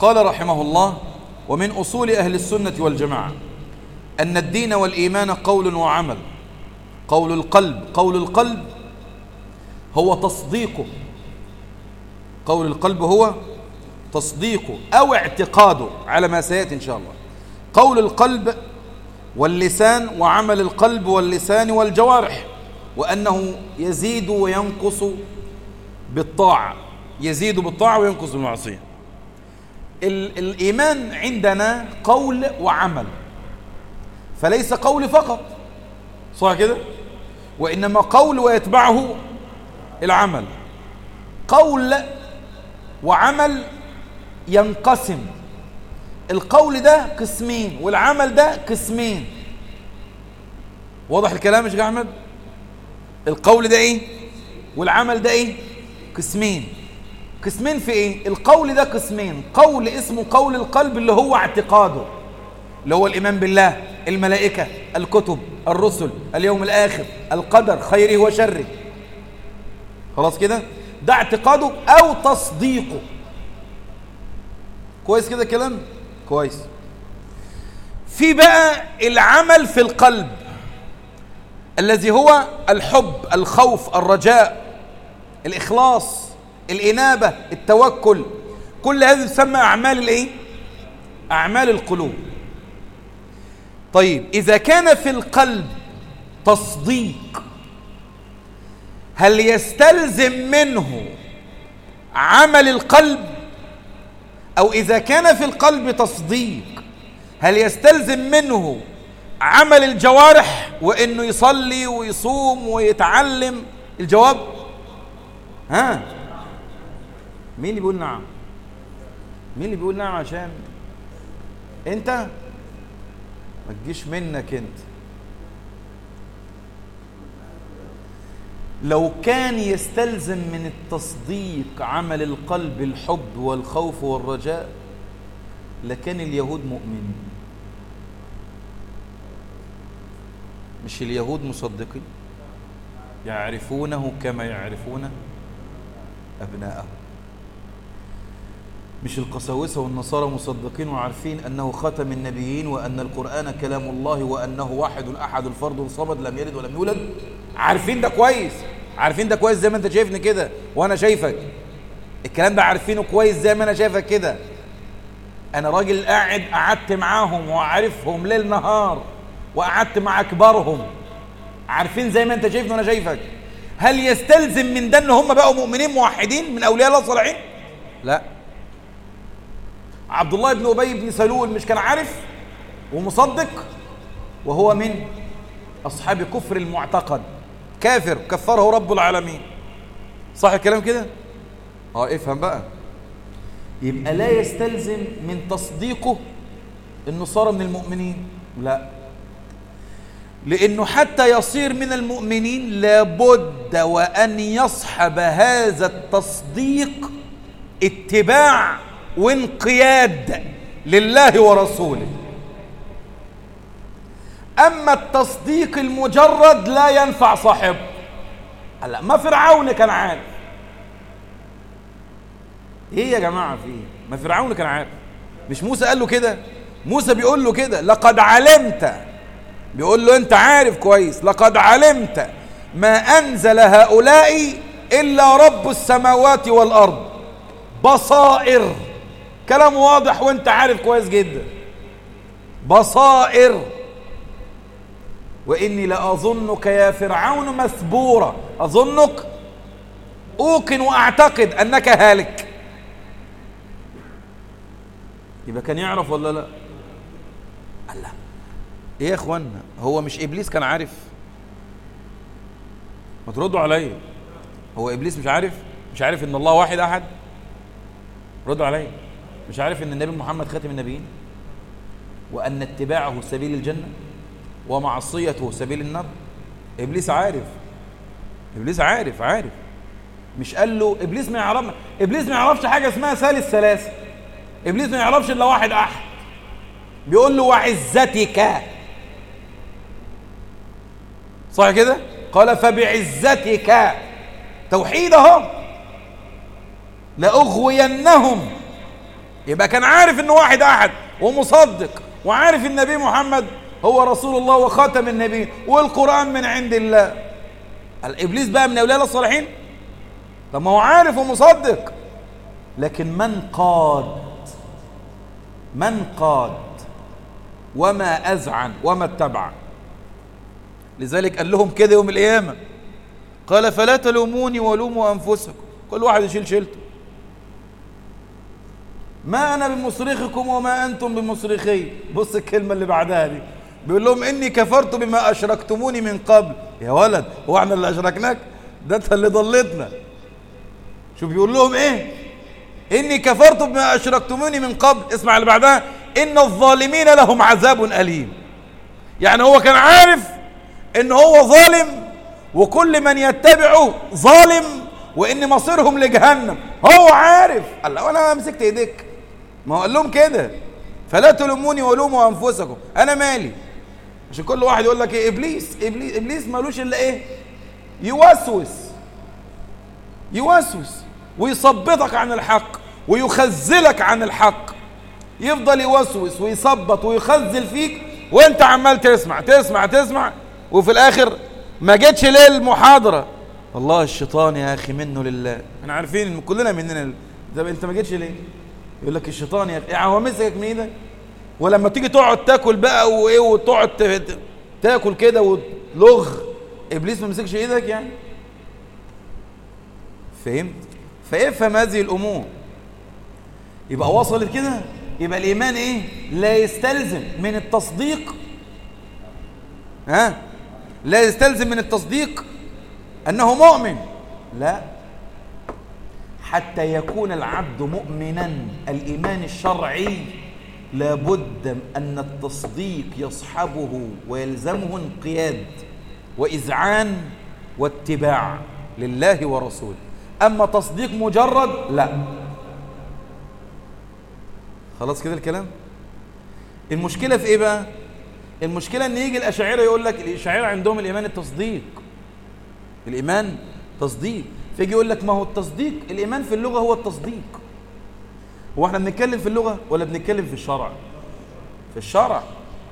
قال رحمه الله ومن أصول أهل السنة والجماعة أن الدين والإيمان قول وعمل قول القلب قول القلب هو تصديقه قول القلب هو تصديقه أو اعتقاده على ما سيأتي إن شاء الله قول القلب واللسان وعمل القلب واللسان والجوارح وأنه يزيد وينقص بالطاعة يزيد بالطاعة وينقص بالمعصية الإيمان عندنا قول وعمل فليس قول فقط صح كده وإنما قول ويتبعه العمل قول وعمل ينقسم القول ده قسمين والعمل ده قسمين واضح الكلام يا شيخ احمد القول ده ايه والعمل ده ايه قسمين قسمين في ايه القول ده قسمين قول اسمه قول القلب اللي هو اعتقاده اللي هو الايمان بالله الملائكه الكتب الرسل اليوم الاخر القدر خيره وشره خلاص كده ده اعتقاده او تصديقه كويس كده الكلام كويس في بقى العمل في القلب الذي هو الحب الخوف الرجاء الإخلاص الإنابة التوكل كل هذه تسمى أعمال الإيه؟ أعمال القلوب طيب إذا كان في القلب تصديق هل يستلزم منه عمل القلب أو إذا كان في القلب تصديق هل يستلزم منه عمل الجوارح وإنه يصلي ويصوم ويتعلم الجواب ها مين اللي بيقول نعم مين اللي بيقول نعم عشان انت ما تجيش منك انت لو كان يستلزم من التصديق عمل القلب الحب والخوف والرجاء لكان اليهود مؤمنين مش اليهود مصدقين يعرفونه كما يعرفون أبناءهم مش القساوسة والنصارى مصدقين وعارفين أنه ختم النبيين وأن القرآن كلام الله وأنه واحد أحد الفرد الصمد لم يلد ولم يولد عارفين ده كويس عارفين ده كويس زي ما انت شايفني كده وانا شايفك الكلام ده عارفينه كويس زي ما انا شايفك كده انا راجل قاعد قعدت معاهم وعارفهم ليل نهار وقعدت مع كبارهم عارفين زي ما انت شايفني وانا شايفك هل يستلزم من ده ان هم بقوا مؤمنين موحدين من اولياء الله الصالحين لا عبد الله بن ابي بن سلول مش كان عارف ومصدق وهو من اصحاب كفر المعتقد كافر كفره رب العالمين صح الكلام كده اه افهم بقى يبقى لا يستلزم من تصديقه انه صار من المؤمنين لا لانه حتى يصير من المؤمنين لابد وان يصحب هذا التصديق اتباع وانقياد لله ورسوله أما التصديق المجرد لا ينفع صاحبه لا ما فرعون كان عارف ايه يا جماعة في ايه ما فرعون كان عارف مش موسى قال له كده موسى بيقول له كده لقد علمت بيقول له انت عارف كويس لقد علمت ما انزل هؤلاء الا رب السماوات والارض بصائر كلام واضح وانت عارف كويس جدا بصائر وإني لأظنك يا فرعون مثبورا أظنك أوقن وأعتقد أنك هالك يبقى كان يعرف ولا لا الله ايه يا اخوانا هو مش ابليس كان عارف ما تردوا عليا هو ابليس مش عارف مش عارف ان الله واحد احد ردوا عليا مش عارف ان النبي محمد خاتم النبيين وان اتباعه سبيل الجنه ومعصيته سبيل النار ابليس عارف ابليس عارف عارف مش قال له ابليس ما يعرف ابليس ما يعرفش حاجه اسمها ثالث ثلاثه ابليس ما يعرفش الا واحد احد بيقول له وعزتك صح كده قال فبعزتك توحيد اهو لاغوينهم يبقى كان عارف ان واحد احد ومصدق وعارف النبي محمد هو رسول الله وخاتم النبي والقرآن من عند الله الإبليس بقى من أولياء الصالحين طب ما هو عارف ومصدق لكن من قاد من قاد وما أزعن وما اتبع لذلك قال لهم كده يوم القيامة قال فلا تلوموني ولوموا أنفسكم كل واحد يشيل شيلته ما أنا بمصرخكم وما أنتم بمصرخي بص الكلمة اللي بعدها دي بيقول لهم إني كفرت بما أشركتموني من قبل يا ولد هو احنا اللي أشركناك ده أنت اللي ضلتنا شوف بيقول لهم إيه إني كفرت بما أشركتموني من قبل اسمع اللي بعدها إن الظالمين لهم عذاب أليم يعني هو كان عارف إن هو ظالم وكل من يتبعه ظالم وإن مصيرهم لجهنم هو عارف قال له أنا مسكت إيديك ما هو قال لهم كده فلا تلوموني ولوموا أنفسكم أنا مالي عشان كل واحد يقول لك إيه إبليس إبليس, إبليس مالوش إلا إيه يوسوس يوسوس ويصبطك عن الحق ويخزلك عن الحق يفضل يوسوس ويثبط ويخزل فيك وانت عمال تسمع تسمع تسمع وفي الاخر ما جيتش ليه المحاضره والله الشيطان يا اخي منه لله احنا عارفين ان كلنا مننا طب انت ما جيتش ليه يقول لك الشيطان يا اخي هو مسكك من ايدك ولما تيجي تقعد تاكل بقى وايه وتقعد تاكل كده وتلغ ابليس ما مسكش ايدك يعني فهمت فافهم هذه الامور يبقى وصلت كده يبقى الايمان ايه لا يستلزم من التصديق ها لا يستلزم من التصديق انه مؤمن لا حتى يكون العبد مؤمنا الايمان الشرعي لابد ان التصديق يصحبه ويلزمه انقياد واذعان واتباع لله ورسوله اما تصديق مجرد لا خلاص كده الكلام المشكله في ايه بقى المشكله ان يجي الاشاعره يقول لك الاشاعره عندهم الايمان التصديق الايمان تصديق فيجي يقول لك ما هو التصديق الايمان في اللغه هو التصديق هو احنا بنتكلم في اللغه ولا بنتكلم في الشرع في الشرع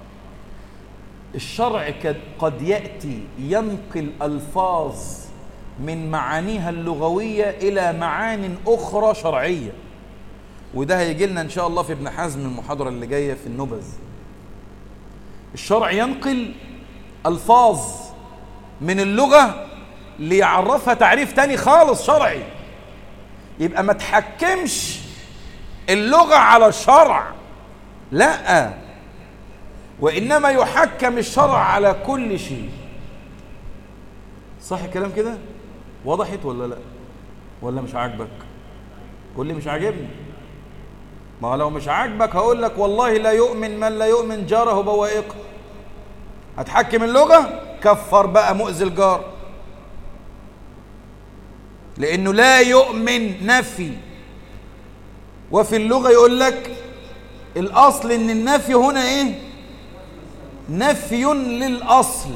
الشرع قد ياتي ينقل الفاظ من معانيها اللغويه الى معان اخرى شرعيه وده هيجي لنا ان شاء الله في ابن حزم المحاضره اللي جايه في النبذ الشرع ينقل الفاظ من اللغه ليعرفها تعريف تاني خالص شرعي يبقى ما تحكمش اللغه على الشرع لا وانما يحكم الشرع على كل شيء صح الكلام كده وضحت ولا لا ولا مش عاجبك قول لي مش عاجبني ما لو مش عاجبك هقول لك والله لا يؤمن من لا يؤمن جاره بوائقه هتحكم اللغة كفر بقى مؤذي الجار لأنه لا يؤمن نفي وفي اللغة يقول لك الأصل إن النفي هنا إيه نفي للأصل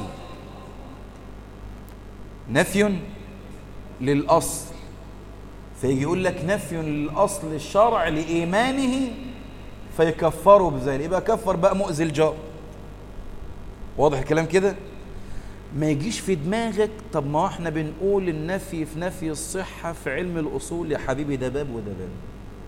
نفي للأصل فيجي يقول لك نفي للأصل الشرع لإيمانه فيكفره بذلك يبقى كفر بقى مؤذي الجار واضح الكلام كده ما يجيش في دماغك طب ما احنا بنقول النفي في نفي الصحة في علم الأصول يا حبيبي ده باب وده باب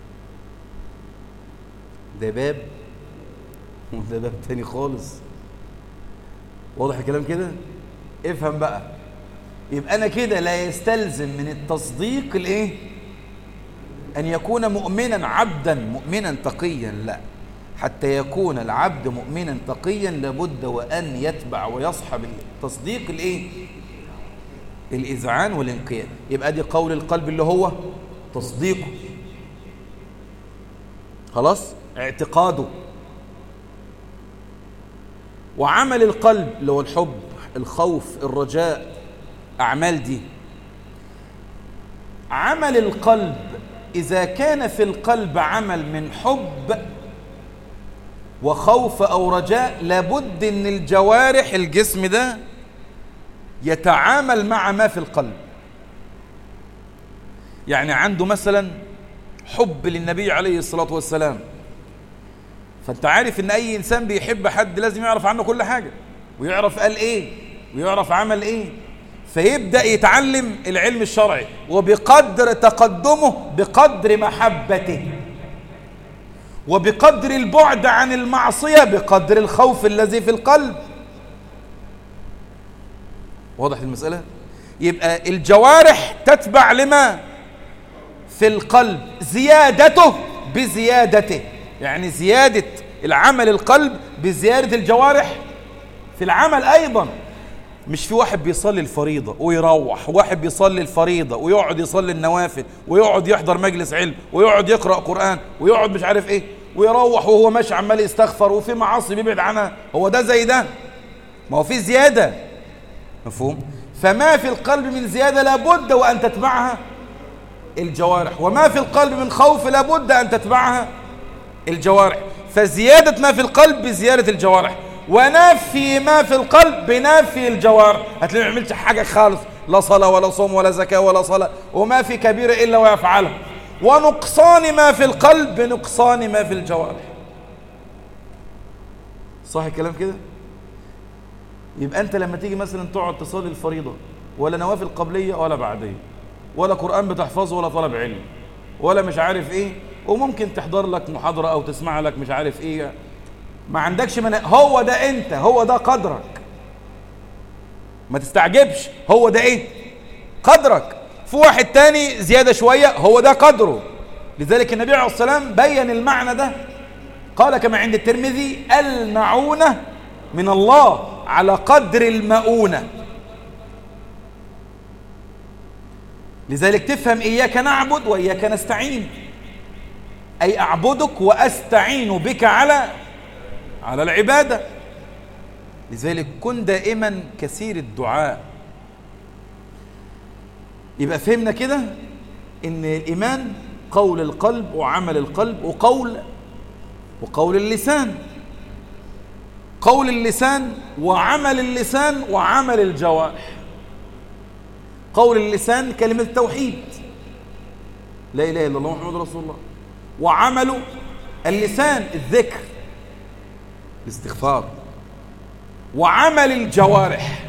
ده باب وده باب تاني خالص واضح الكلام كده افهم بقى يبقى انا كده لا يستلزم من التصديق الايه ان يكون مؤمنا عبدا مؤمنا تقيا لا حتى يكون العبد مؤمنا تقيا لابد وان يتبع ويصحب التصديق الايه الاذعان والانقياد يبقى دي قول القلب اللي هو تصديقه خلاص اعتقاده وعمل القلب اللي هو الحب الخوف الرجاء اعمال دي عمل القلب اذا كان في القلب عمل من حب وخوف او رجاء لابد ان الجوارح الجسم ده يتعامل مع ما في القلب يعني عنده مثلا حب للنبي عليه الصلاة والسلام فانت عارف ان اي انسان بيحب حد لازم يعرف عنه كل حاجة ويعرف قال ايه ويعرف عمل ايه فيبدأ يتعلم العلم الشرعي وبقدر تقدمه بقدر محبته وبقدر البعد عن المعصية بقدر الخوف الذي في القلب واضح المسألة يبقى الجوارح تتبع لما في القلب زيادته بزيادته يعني زيادة العمل القلب بزيادة الجوارح في العمل أيضا مش في واحد بيصلي الفريضة ويروح واحد بيصلي الفريضة ويقعد يصلي النوافل ويقعد يحضر مجلس علم ويقعد يقرأ قرآن ويقعد مش عارف ايه ويروح وهو ماشي عمال يستغفر وفي معاصي بيبعد عنها هو ده زي ده ما هو في زيادة مفهوم فما في القلب من زيادة لابد وأن تتبعها الجوارح وما في القلب من خوف لابد أن تتبعها الجوارح فزيادة ما في القلب بزيادة الجوارح ونفي ما في القلب بنفي الجوارح هتلاقي ما يعملش حاجة خالص لا صلاة ولا صوم ولا زكاة ولا صلاة وما في كبيرة إلا ويفعلها ونقصان ما في القلب بنقصان ما في الجوارح صح الكلام كده يبقى أنت لما تيجي مثلا تقعد تصلي الفريضة ولا نوافل قبلية ولا بعدية ولا قرآن بتحفظه ولا طلب علم ولا مش عارف ايه وممكن تحضر لك محاضرة او تسمع لك مش عارف ايه ما عندكش من هو ده انت هو ده قدرك ما تستعجبش هو ده ايه قدرك في واحد تاني زيادة شوية هو ده قدره لذلك النبي عليه الصلاة والسلام بين المعنى ده قال كما عند الترمذي المعونة من الله على قدر المؤونة لذلك تفهم إياك نعبد وإياك نستعين أي أعبدك وأستعين بك على على العبادة لذلك كن دائما كثير الدعاء يبقى فهمنا كده ان الإيمان قول القلب وعمل القلب وقول وقول اللسان قول اللسان وعمل اللسان وعمل الجوارح قول اللسان كلمة التوحيد لا إله إلا الله محمد رسول الله وعمل اللسان الذكر الاستغفار وعمل الجوارح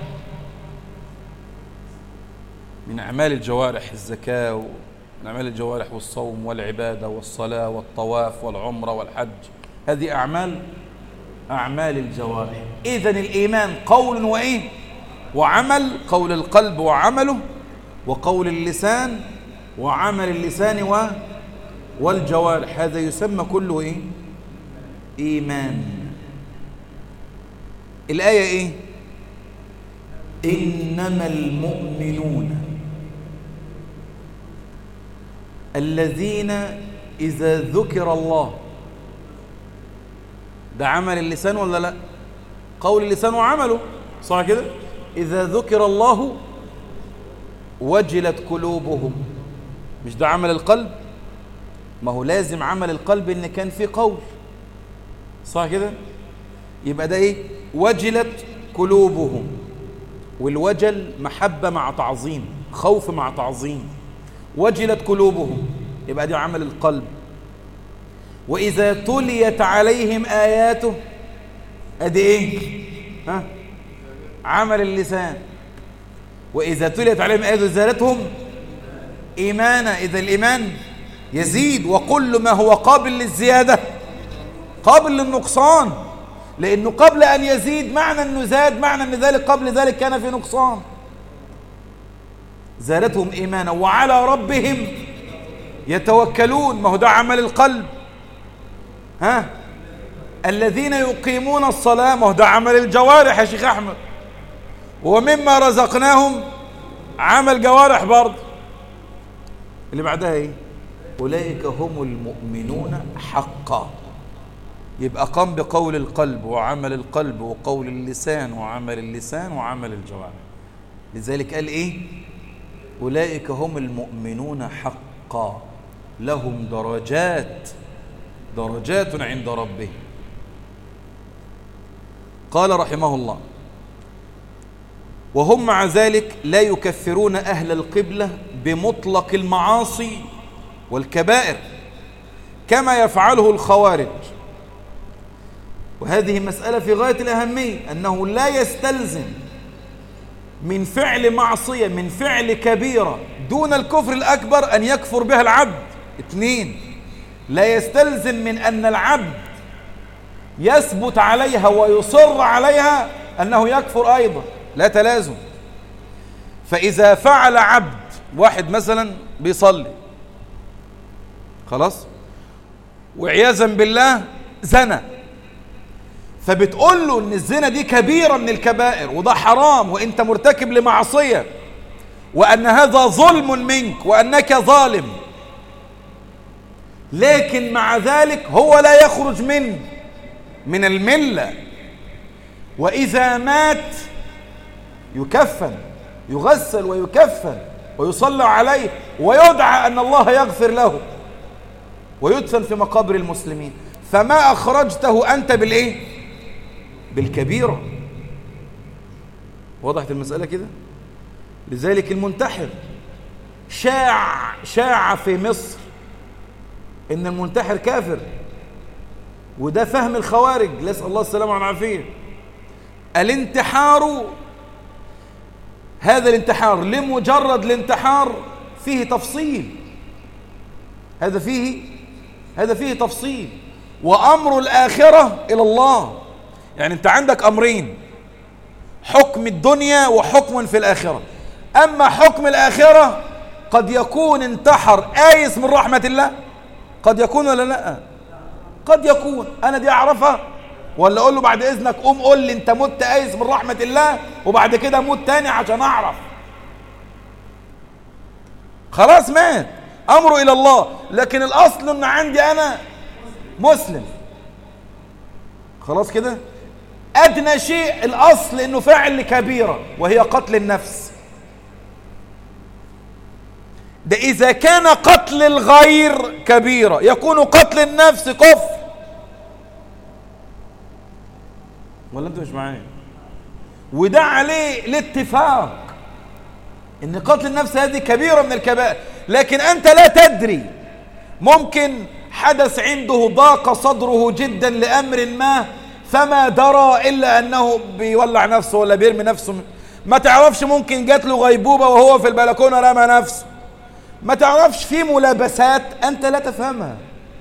من أعمال الجوارح الزكاة ومن أعمال الجوارح والصوم والعبادة والصلاة والطواف والعمرة والحج هذه أعمال أعمال الجوارح إذن الإيمان قول وإيه وعمل قول القلب وعمله وقول اللسان وعمل اللسان و والجوارح هذا يسمى كله إيه إيمان الآية إيه إنما المؤمنون الذين إذا ذكر الله ده عمل اللسان ولا لا قول اللسان وعمله صح كده إذا ذكر الله وجلت قلوبهم مش ده عمل القلب ما هو لازم عمل القلب ان كان فيه قول صح كده يبقى ده ايه وجلت قلوبهم والوجل محبة مع تعظيم خوف مع تعظيم وجلت قلوبهم يبقى دي عمل القلب وإذا تليت عليهم آياته أدي إيه ها عمل اللسان وإذا تليت عليهم آياته زادتهم إيمانا إذا الإيمان يزيد وكل ما هو قابل للزيادة قابل للنقصان لأنه قبل أن يزيد معنى أنه زاد معنى أن ذلك قبل ذلك كان في نقصان زادتهم إيمانا وعلى ربهم يتوكلون ما هو ده عمل القلب ها الذين يقيمون الصلاة ما هو ده عمل الجوارح يا شيخ أحمد ومما رزقناهم عمل جوارح برضه اللي بعدها ايه أولئك هم المؤمنون حقا يبقى قام بقول القلب وعمل القلب وقول اللسان وعمل اللسان وعمل الجوارح لذلك قال ايه أولئك هم المؤمنون حقا لهم درجات درجات عند ربهم قال رحمه الله وهم مع ذلك لا يكفرون أهل القبلة بمطلق المعاصي والكبائر كما يفعله الخوارج وهذه مسألة في غاية الأهمية أنه لا يستلزم من فعل معصية من فعل كبيرة دون الكفر الأكبر أن يكفر بها العبد اثنين لا يستلزم من أن العبد يثبت عليها ويصر عليها أنه يكفر أيضا لا تلازم فإذا فعل عبد واحد مثلا بيصلي خلاص وعياذا بالله زنى فبتقول له ان الزنا دي كبيرة من الكبائر وده حرام وانت مرتكب لمعصية وان هذا ظلم منك وانك ظالم لكن مع ذلك هو لا يخرج من من الملة وإذا مات يكفن يغسل ويكفن ويصلى عليه ويدعى أن الله يغفر له ويدفن في مقابر المسلمين فما أخرجته أنت بالإيه بالكبيرة وضحت المسألة كده لذلك المنتحر شاع شاع في مصر ان المنتحر كافر وده فهم الخوارج نسأل الله السلامة والعافية الانتحار هذا الانتحار لمجرد الانتحار فيه تفصيل هذا فيه هذا فيه تفصيل وأمر الآخرة إلى الله يعني أنت عندك أمرين حكم الدنيا وحكم في الآخرة أما حكم الآخرة قد يكون انتحر آيس من رحمة الله قد يكون ولا لا قد يكون أنا دي أعرفها ولا أقول له بعد إذنك قوم قول لي أنت مت آيس من رحمة الله وبعد كده موت تاني عشان أعرف خلاص مات أمره إلى الله لكن الأصل أن عندي أنا مسلم خلاص كده أدنى شيء الأصل أنه فعل كبيرة وهي قتل النفس ده إذا كان قتل الغير كبيرة يكون قتل النفس كفر ولا أنت مش معايا وده عليه الاتفاق ان قتل النفس هذه كبيرة من الكبائر لكن أنت لا تدري ممكن حدث عنده ضاق صدره جدا لأمر ما فما درى إلا أنه بيولع نفسه ولا بيرمي نفسه ما تعرفش ممكن جات له غيبوبة وهو في البلكونة رمى نفسه ما تعرفش في ملابسات أنت لا تفهمها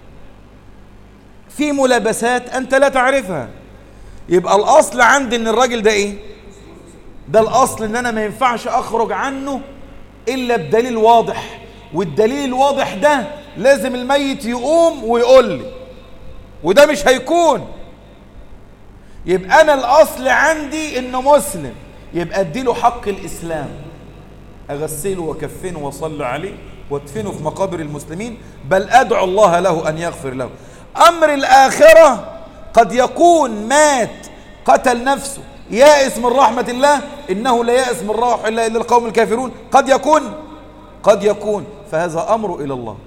في ملابسات أنت لا تعرفها يبقى الأصل عندي أن الراجل ده إيه ده الأصل أن أنا ما ينفعش أخرج عنه إلا بدليل واضح والدليل الواضح ده لازم الميت يقوم ويقول لي وده مش هيكون يبقى أنا الأصل عندي إنه مسلم يبقى اديله حق الإسلام أغسله وكفنه وصلي عليه وادفنه في مقابر المسلمين بل أدعو الله له أن يغفر له أمر الآخرة قد يكون مات قتل نفسه يائس من رحمة الله إنه لا يأس من روح إلا إلا القوم الكافرون قد يكون قد يكون فهذا أمر إلى الله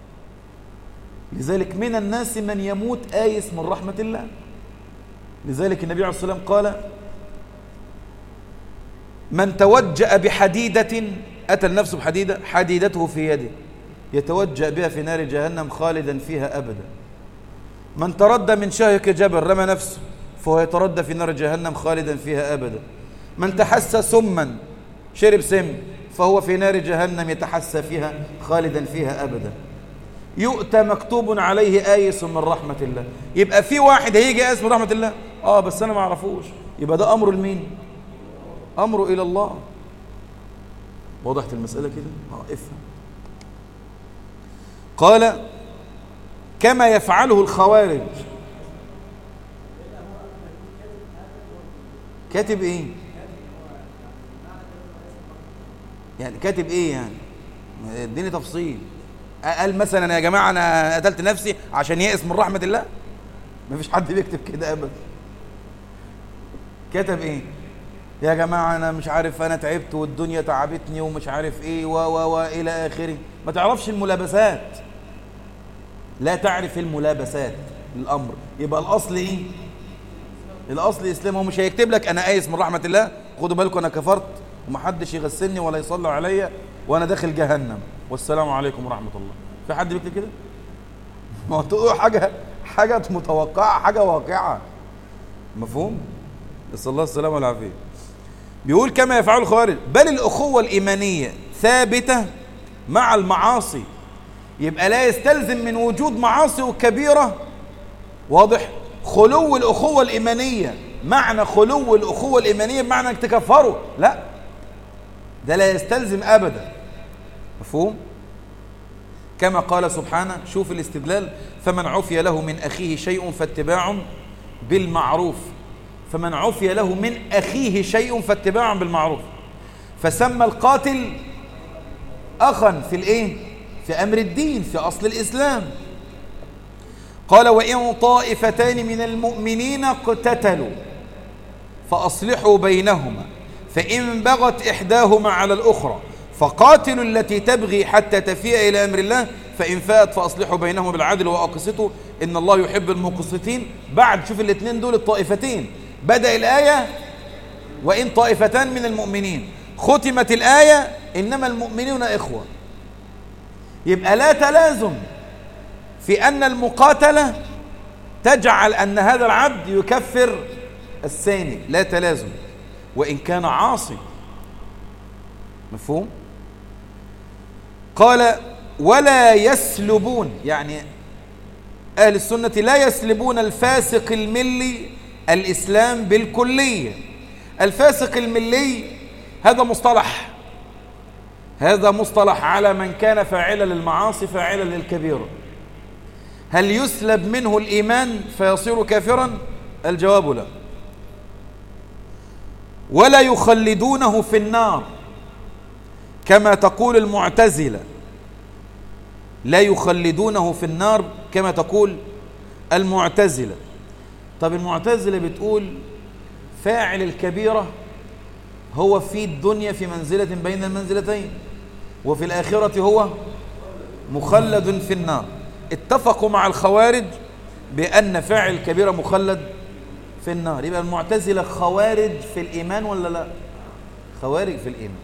لذلك من الناس من يموت آيس من رحمة الله لذلك النبي عليه الصلاة والسلام قال من توجأ بحديدة أتى النفس بحديدة حديدته في يده يتوجأ بها في نار جهنم خالدا فيها أبدا من تردى من شاهق جبل رمى نفسه فهو يتردى في نار جهنم خالدا فيها أبدا من تحسى سما شرب سم فهو في نار جهنم يتحسى فيها خالدا فيها أبدا يؤتى مكتوب عليه آيس من رحمة الله يبقى في واحد هيجي آيس من رحمة الله آه بس أنا ما أعرفوش يبقى ده أمر لمين أمره إلى الله وضحت المسألة كده آه افهم قال كما يفعله الخوارج كاتب ايه يعني كاتب ايه يعني اديني تفصيل قال مثلا يا جماعه انا قتلت نفسي عشان يئس من رحمه الله ما فيش حد بيكتب كده ابدا كتب ايه يا جماعه انا مش عارف انا تعبت والدنيا تعبتني ومش عارف ايه و و و الى اخره ما تعرفش الملابسات لا تعرف الملابسات الامر يبقى الاصل ايه الاصل اسلام هو مش هيكتب لك انا قايس من رحمه الله خدوا بالكم انا كفرت ومحدش يغسلني ولا يصلي عليا وانا داخل جهنم والسلام عليكم ورحمه الله في حد بيكتب كده ما هو تقول حاجة حاجة متوقعة حاجة واقعة مفهوم؟ نسأل الله السلامة والعافية بيقول كما يفعل الخوارج بل الأخوة الإيمانية ثابتة مع المعاصي يبقى لا يستلزم من وجود معاصي وكبيرة واضح خلو الأخوة الإيمانية معنى خلو الأخوة الإيمانية بمعنى انك تكفروا لا ده لا يستلزم أبدا مفهوم كما قال سبحانه شوف الاستدلال فمن عفي له من أخيه شيء فاتباع بالمعروف فمن عفي له من أخيه شيء فاتباع بالمعروف فسمى القاتل أخا في الإيه؟ في أمر الدين في أصل الإسلام قال وإن طائفتان من المؤمنين اقتتلوا فأصلحوا بينهما فإن بغت إحداهما على الأخرى فقاتلوا التي تبغي حتى تفيء إلى أمر الله فإن فاءت فأصلحوا بينهما بالعدل وأقسطوا إن الله يحب المقسطين بعد شوف الاثنين دول الطائفتين بدأ الآية وإن طائفتان من المؤمنين ختمت الآية إنما المؤمنون إخوة يبقى لا تلازم في أن المقاتلة تجعل أن هذا العبد يكفر الثاني لا تلازم وإن كان عاصي مفهوم قال ولا يسلبون يعني أهل السنة لا يسلبون الفاسق الملي الإسلام بالكلية الفاسق الملي هذا مصطلح هذا مصطلح على من كان فاعلا للمعاصي فاعلا للكبيرة هل يسلب منه الإيمان فيصير كافرا الجواب لا ولا يخلدونه في النار كما تقول المعتزلة لا يخلدونه في النار كما تقول المعتزلة طب المعتزلة بتقول فاعل الكبيرة هو في الدنيا في منزلة بين المنزلتين وفي الآخرة هو مخلد في النار اتفقوا مع الخوارج بأن فاعل الكبيرة مخلد في النار يبقى المعتزلة خوارج في الإيمان ولا لا خوارج في الإيمان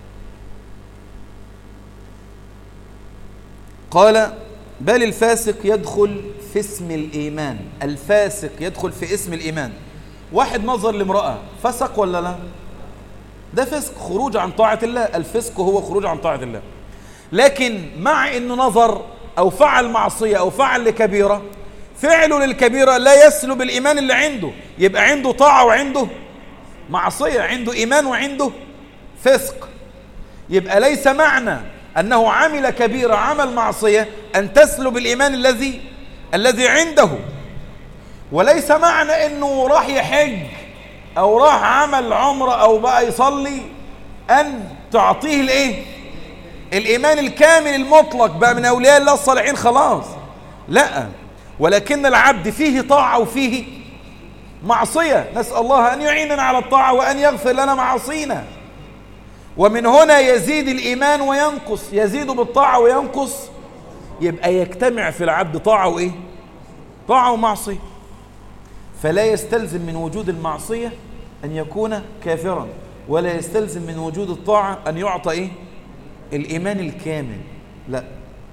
قال بل الفاسق يدخل في اسم الإيمان الفاسق يدخل في اسم الإيمان واحد نظر لامرأة فسق ولا لا ده فسق خروج عن طاعة الله الفسق هو خروج عن طاعة الله لكن مع انه نظر او فعل معصية او فعل لكبيرة فعله للكبيرة لا يسلب الإيمان اللي عنده يبقى عنده طاعة وعنده معصية عنده إيمان وعنده فسق يبقى ليس معنى أنه عمل كبيرة عمل معصية أن تسلب الإيمان الذي الذي عنده وليس معنى أنه راح يحج أو راح عمل عمرة أو بقى يصلي أن تعطيه الإيه الإيمان الكامل المطلق بقى من أولياء الله الصالحين خلاص لا ولكن العبد فيه طاعة وفيه معصية نسأل الله أن يعيننا على الطاعة وأن يغفر لنا معاصينا ومن هنا يزيد الإيمان وينقص يزيد بالطاعة وينقص يبقى يجتمع في العبد طاعة وإيه طاعة ومعصية فلا يستلزم من وجود المعصية أن يكون كافرا ولا يستلزم من وجود الطاعة أن يعطى إيه الإيمان الكامل لا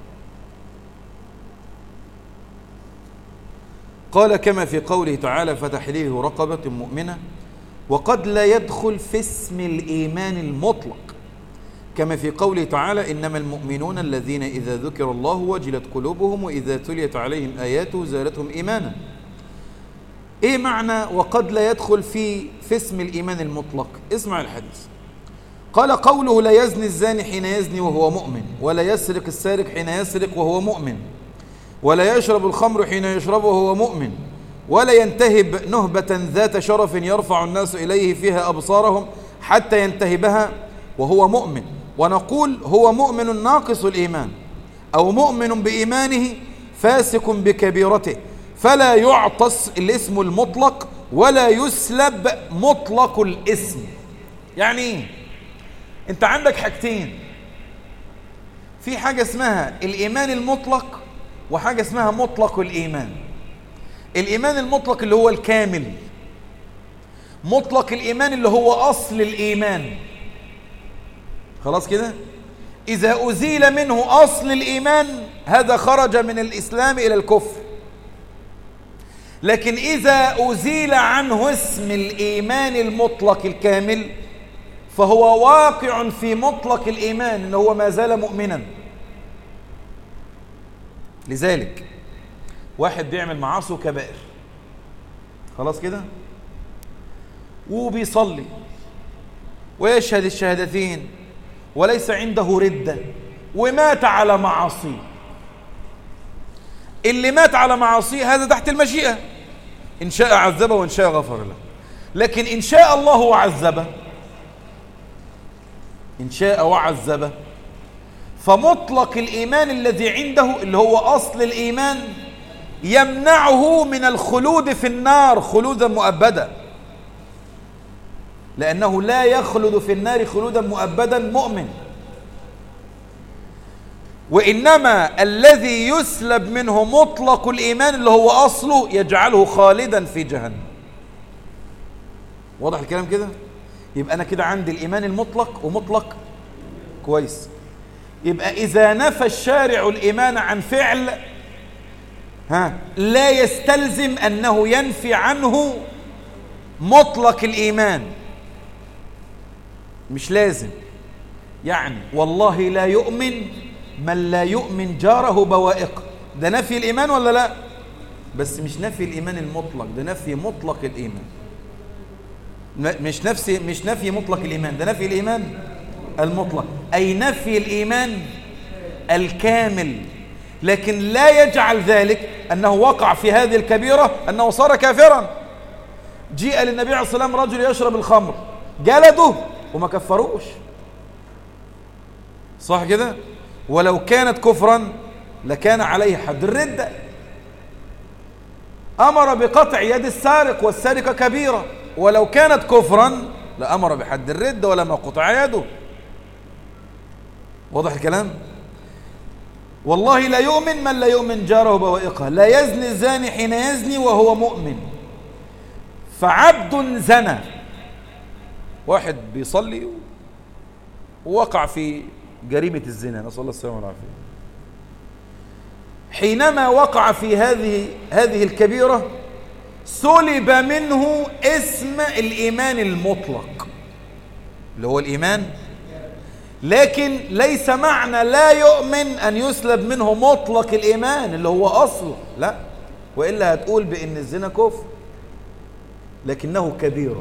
قال كما في قوله تعالى فتحليه رقبة مؤمنة وقد لا يدخل في اسم الإيمان المطلق كما في قوله تعالى إنما المؤمنون الذين إذا ذكر الله وجلت قلوبهم وإذا تليت عليهم آياته زالتهم إيمانا إيه معنى وقد لا يدخل في في اسم الإيمان المطلق اسمع الحديث قال قوله لا يزني الزاني حين يزني وهو مؤمن ولا يسرق السارق حين يسرق وهو مؤمن ولا يشرب الخمر حين يشرب وهو مؤمن ولا ينتهب نهبة ذات شرف يرفع الناس إليه فيها أبصارهم حتى ينتهبها وهو مؤمن ونقول هو مؤمن ناقص الإيمان أو مؤمن بإيمانه فاسق بكبيرته فلا يعطس الاسم المطلق ولا يسلب مطلق الاسم يعني ايه انت عندك حاجتين في حاجة اسمها الإيمان المطلق وحاجة اسمها مطلق الإيمان الإيمان المطلق اللي هو الكامل مطلق الإيمان اللي هو أصل الإيمان خلاص كده إذا أزيل منه أصل الإيمان هذا خرج من الإسلام إلى الكفر لكن إذا أزيل عنه اسم الإيمان المطلق الكامل فهو واقع في مطلق الإيمان إنه هو ما زال مؤمنا لذلك واحد بيعمل معاصي وكبائر خلاص كده وبيصلي ويشهد الشهادتين وليس عنده ردة ومات على معاصيه اللي مات على معاصيه هذا تحت المشيئة إن شاء عذبه وإن شاء غفر له لكن إن شاء الله وعذبه إن شاء وعذبه فمطلق الإيمان الذي عنده اللي هو أصل الإيمان يمنعه من الخلود في النار خلودا مؤبدا لأنه لا يخلد في النار خلودا مؤبدا مؤمن وإنما الذي يسلب منه مطلق الإيمان اللي هو أصله يجعله خالدا في جهنم واضح الكلام كده يبقى أنا كده عندي الإيمان المطلق ومطلق كويس يبقى إذا نفى الشارع الإيمان عن فعل ها لا يستلزم أنه ينفي عنه مطلق الإيمان مش لازم يعني والله لا يؤمن من لا يؤمن جاره بوائق ده نفي الإيمان ولا لا بس مش نفي الإيمان المطلق ده نفي مطلق الإيمان مش نفسي مش نفي مطلق الإيمان ده نفي الإيمان المطلق أي نفي الإيمان الكامل لكن لا يجعل ذلك أنه وقع في هذه الكبيرة أنه صار كافرا جيء للنبي عليه الصلاة والسلام رجل يشرب الخمر جلده وما كفروش صح كده ولو كانت كفرا لكان عليه حد الردة أمر بقطع يد السارق والسارقة كبيرة ولو كانت كفرا لأمر بحد الردة ولما قطع يده واضح الكلام والله لا يؤمن من لا يؤمن جاره بوائقه لا يزني الزاني حين يزني وهو مؤمن فعبد زنى واحد بيصلي ووقع في جريمة الزنا نسأل الله السلامة والعافية حينما وقع في هذه هذه الكبيرة سلب منه اسم الإيمان المطلق اللي هو الإيمان لكن ليس معنى لا يؤمن أن يسلب منه مطلق الإيمان اللي هو أصله لا وإلا هتقول بأن الزنا كفر لكنه كبيرة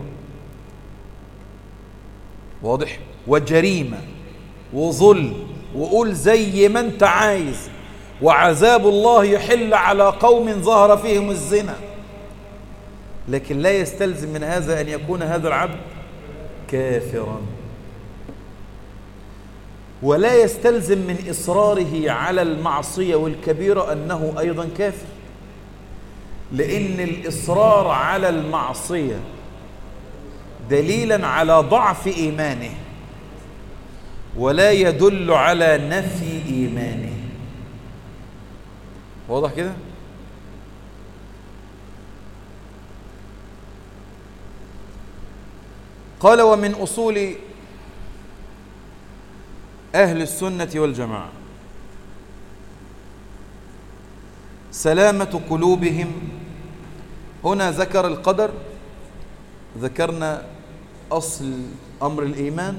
واضح وجريمة وظلم وقول زي ما انت عايز وعذاب الله يحل على قوم ظهر فيهم الزنا لكن لا يستلزم من هذا أن يكون هذا العبد كافرا ولا يستلزم من إصراره على المعصية والكبيرة أنه أيضا كافر لأن الإصرار على المعصية دليلا على ضعف إيمانه ولا يدل على نفي إيمانه واضح كده؟ قال ومن أصول أهل السنة والجماعة سلامة قلوبهم هنا ذكر القدر ذكرنا أصل أمر الإيمان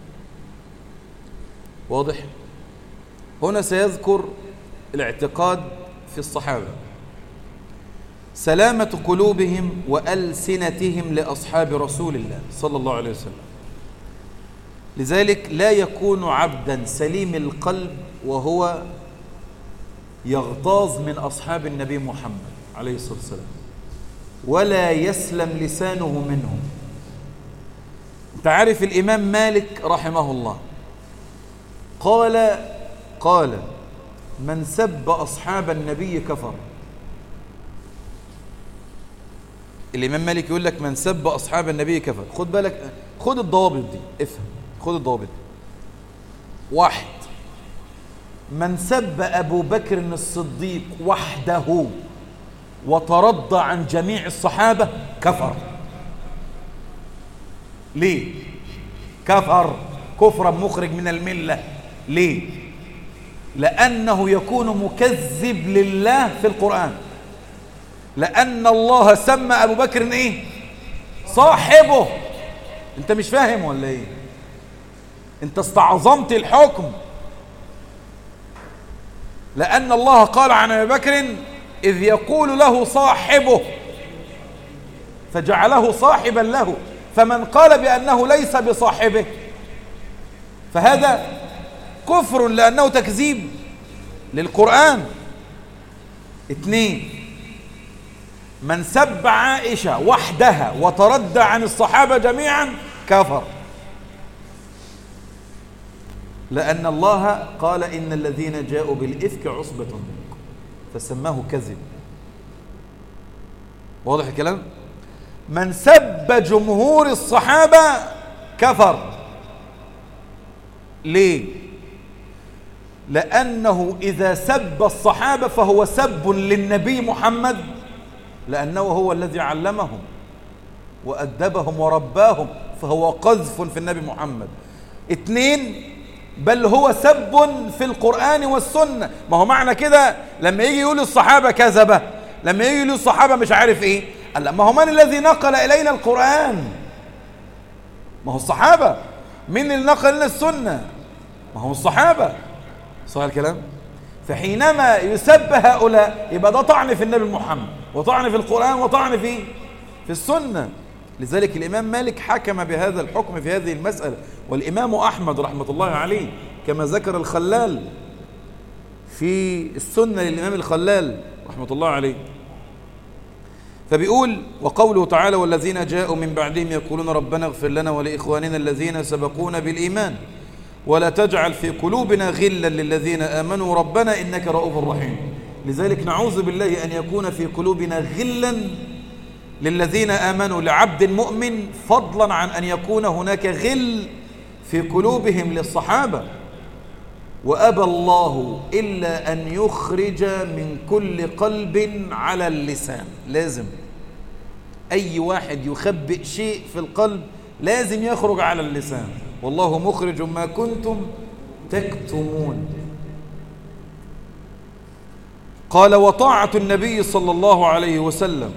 واضح هنا سيذكر الاعتقاد في الصحابة سلامة قلوبهم وألسنتهم لأصحاب رسول الله صلى الله عليه وسلم لذلك لا يكون عبدا سليم القلب وهو يغتاظ من أصحاب النبي محمد عليه الصلاة والسلام ولا يسلم لسانه منهم انت عارف الإمام مالك رحمه الله قال قال من سب أصحاب النبي كفر الإمام مالك يقول لك من سب أصحاب النبي كفر خد بالك خد الضوابط دي افهم خد الضوابط واحد من سب أبو بكر الصديق وحده وترضى عن جميع الصحابة كفر ليه كفر كفرا مخرج من الملة ليه لأنه يكون مكذب لله في القرآن لأن الله سمى أبو بكر إيه صاحبه أنت مش فاهم ولا إيه أنت استعظمت الحكم لأن الله قال عن أبي بكر إذ يقول له صاحبه فجعله صاحبا له فمن قال بأنه ليس بصاحبه فهذا كفر لأنه تكذيب للقرآن اثنين من سب عائشة وحدها وتردى عن الصحابة جميعا كفر لأن الله قال إن الذين جاءوا بالإفك عصبة منكم فسماه كذب واضح الكلام من سب جمهور الصحابة كفر ليه لأنه إذا سب الصحابة فهو سب للنبي محمد لأنه هو الذي علمهم وأدبهم ورباهم فهو قذف في النبي محمد اثنين بل هو سب في القرآن والسنة ما هو معنى كده لما يجي يقول الصحابة كذبة لما يجي يقول الصحابة مش عارف ايه قال ما هو من الذي نقل إلينا القرآن ما هو الصحابة مين اللي نقل لنا السنة ما هو الصحابة صح الكلام فحينما يسب هؤلاء يبقى ده طعن في النبي محمد وطعن في القرآن وطعن في في السنة لذلك الإمام مالك حكم بهذا الحكم في هذه المسألة والإمام أحمد رحمة الله عليه كما ذكر الخلال في السنة للإمام الخلال رحمة الله عليه فبيقول وقوله تعالى والذين جاءوا من بعدهم يقولون ربنا اغفر لنا ولإخواننا الذين سبقونا بالإيمان ولا تجعل في قلوبنا غلا للذين آمنوا ربنا إنك رؤوف رحيم لذلك نعوذ بالله أن يكون في قلوبنا غلا للذين آمنوا لعبد مؤمن فضلا عن أن يكون هناك غل في قلوبهم للصحابة وأبى الله إلا أن يخرج من كل قلب على اللسان لازم أي واحد يخبئ شيء في القلب لازم يخرج على اللسان والله مخرج ما كنتم تكتمون قال وطاعة النبي صلى الله عليه وسلم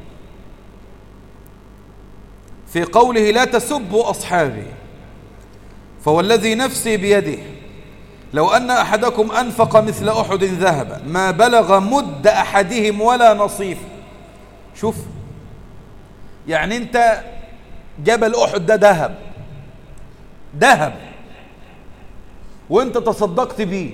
في قوله لا تسبوا أصحابي فوالذي نفسي بيده لو أن أحدكم أنفق مثل أحد ذهب ما بلغ مد أحدهم ولا نصيف شوف يعني أنت جبل أحد ده ذهب ذهب وانت تصدقت بيه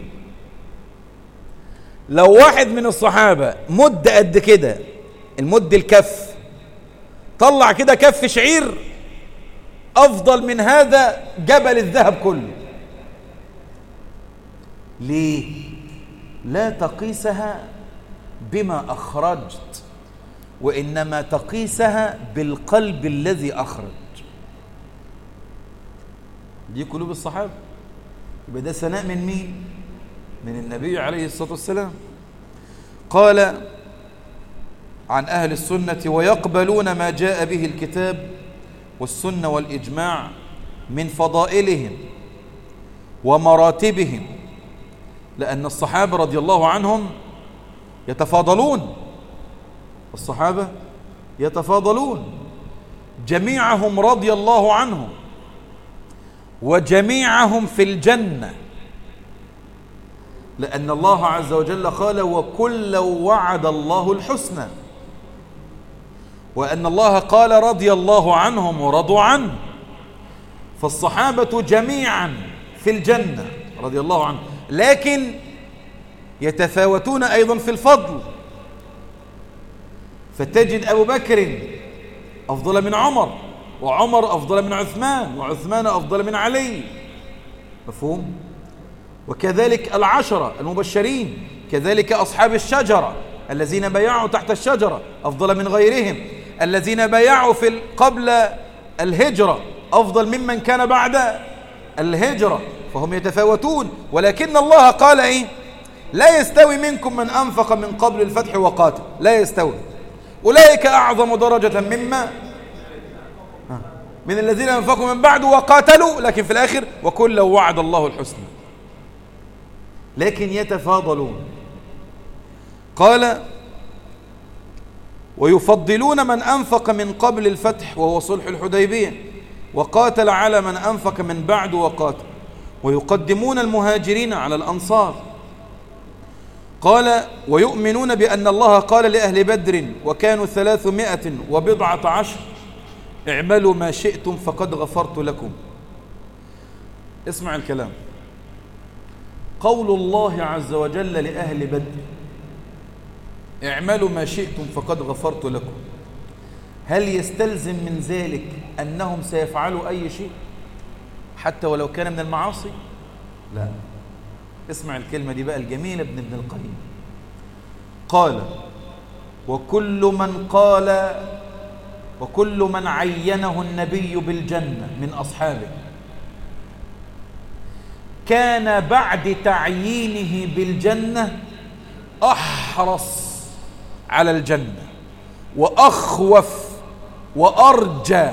لو واحد من الصحابة مد قد كده المد الكف طلع كده كف شعير أفضل من هذا جبل الذهب كله ليه لا تقيسها بما أخرجت وإنما تقيسها بالقلب الذي أخرج دي قلوب الصحابة يبقى ده ثناء من مين من النبي عليه الصلاة والسلام قال عن أهل السنة ويقبلون ما جاء به الكتاب والسنة والإجماع من فضائلهم ومراتبهم لأن الصحابة رضي الله عنهم يتفاضلون الصحابة يتفاضلون جميعهم رضي الله عنهم وجميعهم في الجنة لأن الله عز وجل قال وكل وعد الله الحسنى وأن الله قال رضي الله عنهم ورضوا عنه فالصحابة جميعا في الجنة رضي الله عنه لكن يتفاوتون أيضا في الفضل فتجد أبو بكر أفضل من عمر وعمر أفضل من عثمان وعثمان أفضل من علي مفهوم؟ وكذلك العشرة المبشرين كذلك أصحاب الشجرة الذين بيعوا تحت الشجرة أفضل من غيرهم الذين بيعوا في قبل الهجرة أفضل ممن كان بعد الهجرة فهم يتفاوتون ولكن الله قال إيه لا يستوي منكم من أنفق من قبل الفتح وقاتل لا يستوي أولئك أعظم درجة مما من الذين أنفقوا من بعد وقاتلوا لكن في الآخر وكل وعد الله الحسنى لكن يتفاضلون قال ويفضلون من أنفق من قبل الفتح وهو صلح الحديبية وقاتل على من أنفق من بعد وقاتل ويقدمون المهاجرين على الأنصار قال ويؤمنون بأن الله قال لأهل بدر وكانوا ثلاثمائة وبضعة عشر اعملوا ما شئتم فقد غفرت لكم اسمع الكلام قول الله عز وجل لأهل بدر اعملوا ما شئتم فقد غفرت لكم هل يستلزم من ذلك أنهم سيفعلوا أي شيء حتى ولو كان من المعاصي لا اسمع الكلمة دي بقى الجميلة ابن ابن القيم قال وكل من قال وكل من عينه النبي بالجنة من أصحابه كان بعد تعيينه بالجنة أحرص على الجنة وأخوف وأرجى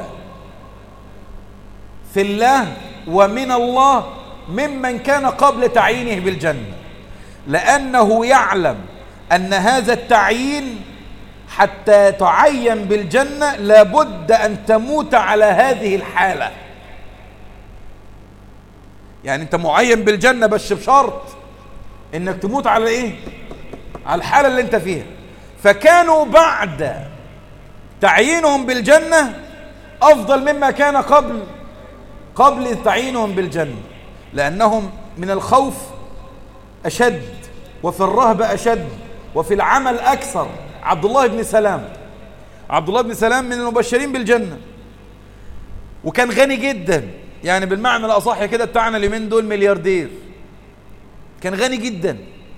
في الله ومن الله ممن كان قبل تعيينه بالجنة لأنه يعلم أن هذا التعيين حتى تعين بالجنة لابد أن تموت على هذه الحالة يعني أنت معين بالجنة بس بشرط أنك تموت على إيه على الحالة اللي أنت فيها فكانوا بعد تعيينهم بالجنة أفضل مما كان قبل قبل تعيينهم بالجنة لأنهم من الخوف أشد وفي الرهبة أشد وفي العمل أكثر عبد الله بن سلام عبد الله بن سلام من المبشرين بالجنة وكان غني جدا يعني بالمعنى الأصح كده بتاعنا اليومين دول ملياردير كان غني جدا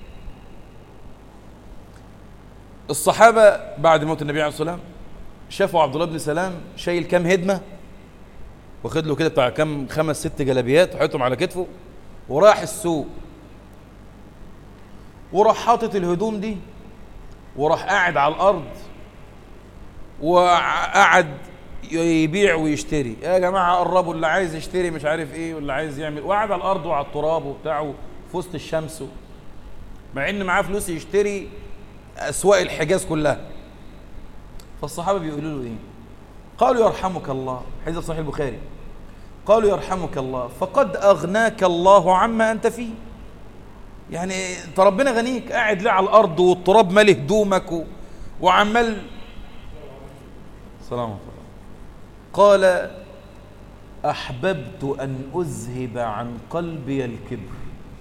الصحابة بعد موت النبي عليه الصلاة والسلام شافوا عبد الله بن سلام شايل كام هدمة واخد له كده بتاع كام خمس ست جلابيات وحطهم على كتفه وراح السوق وراح حاطط الهدوم دي وراح قاعد على الارض وقعد يبيع ويشتري يا جماعه قربوا اللي عايز يشتري مش عارف ايه واللي عايز يعمل وقعد على الارض وعلى التراب وبتاعه في وسط الشمس مع ان معاه فلوس يشتري اسواق الحجاز كلها فالصحابه بيقولوا له ايه قالوا يرحمك الله حديث صحيح البخاري قالوا يرحمك الله فقد اغناك الله عما انت فيه يعني انت ربنا غنيك قاعد ليه على الارض والتراب مالي هدومك و... وعمال سلام عليكم قال احببت ان اذهب عن قلبي الكبر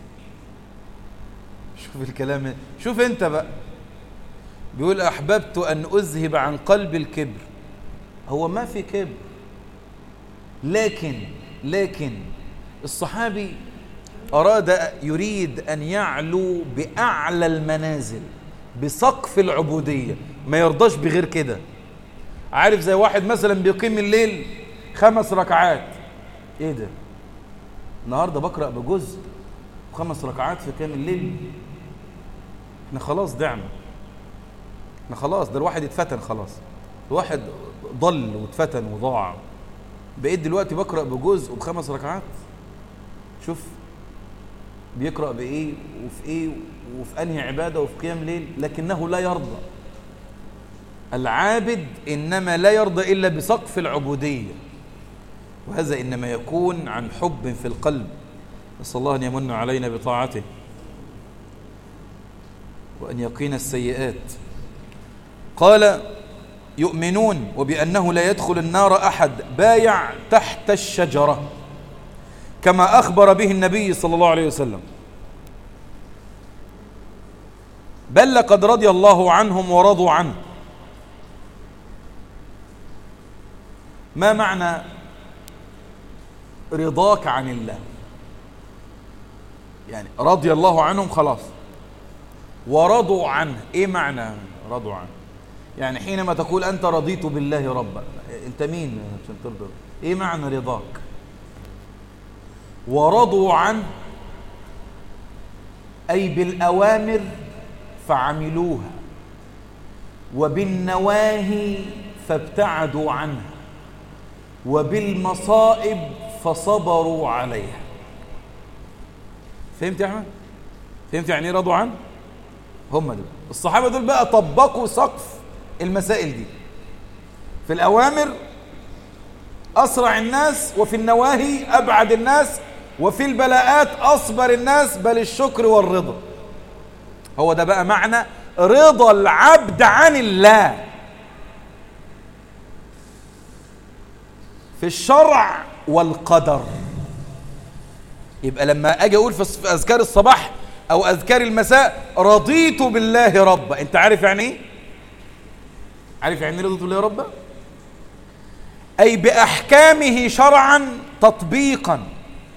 شوف الكلام شوف انت بقى بيقول احببت ان اذهب عن قلبي الكبر هو ما في كبر لكن لكن الصحابي أراد يريد أن يعلو بأعلى المنازل بسقف العبودية ما يرضاش بغير كده عارف زي واحد مثلا بيقيم الليل خمس ركعات ايه ده النهارده بقرأ بجزء خمس ركعات في كام الليل احنا خلاص ضعنا احنا خلاص ده الواحد اتفتن خلاص الواحد ضل واتفتن وضاع بقيت دلوقتي بقرأ بجزء وبخمس ركعات شوف بيقرأ بإيه وفي إيه وفي أنهي عبادة وفي قيام ليل لكنه لا يرضى العابد إنما لا يرضى إلا بسقف العبودية وهذا إنما يكون عن حب في القلب نسأل الله أن يمن علينا بطاعته وأن يقينا السيئات قال يؤمنون وبأنه لا يدخل النار أحد بايع تحت الشجرة كما أخبر به النبي صلى الله عليه وسلم بل لقد رضي الله عنهم ورضوا عنه ما معنى رضاك عن الله يعني رضي الله عنهم خلاص ورضوا عنه ايه معنى رضوا عنه يعني حينما تقول انت رضيت بالله ربا انت مين عشان ترضى ايه معنى رضاك ورضوا عنه أي بالأوامر فعملوها وبالنواهي فابتعدوا عنها وبالمصائب فصبروا عليها فهمت يا أحمد؟ فهمت يعني ايه رضوا عنه هم دول الصحابة دول بقى طبقوا سقف المسائل دي في الأوامر أسرع الناس وفي النواهي أبعد الناس وفي البلاءات أصبر الناس بل الشكر والرضا هو ده بقى معنى رضا العبد عن الله في الشرع والقدر يبقى لما اجي اقول في اذكار الصباح او اذكار المساء رضيت بالله ربا انت عارف يعني ايه عارف يعني رضيت بالله ربا اي باحكامه شرعا تطبيقا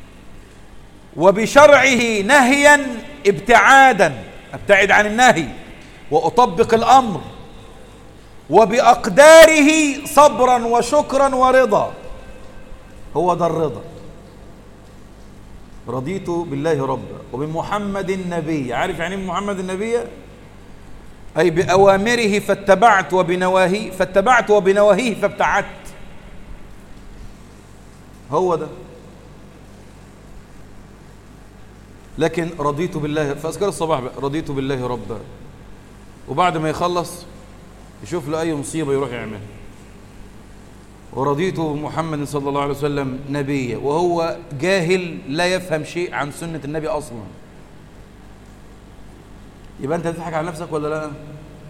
وبشرعه نهيا ابتعادا ابتعد عن النهي واطبق الامر وباقداره صبرا وشكرا ورضا هو ده الرضا رضيت بالله ربا وبمحمد النبي عارف يعني محمد النبي أي بأوامره فاتبعت وبنواهيه فاتبعت وبنواهيه فابتعدت هو ده لكن رضيت بالله في أذكار الصباح بقى رضيت بالله ربا وبعد ما يخلص يشوف له أي مصيبة يروح يعملها ورضيت بمحمد صلى الله عليه وسلم نبيا وهو جاهل لا يفهم شيء عن سنة النبي أصلا يبقى أنت تضحك على نفسك ولا لا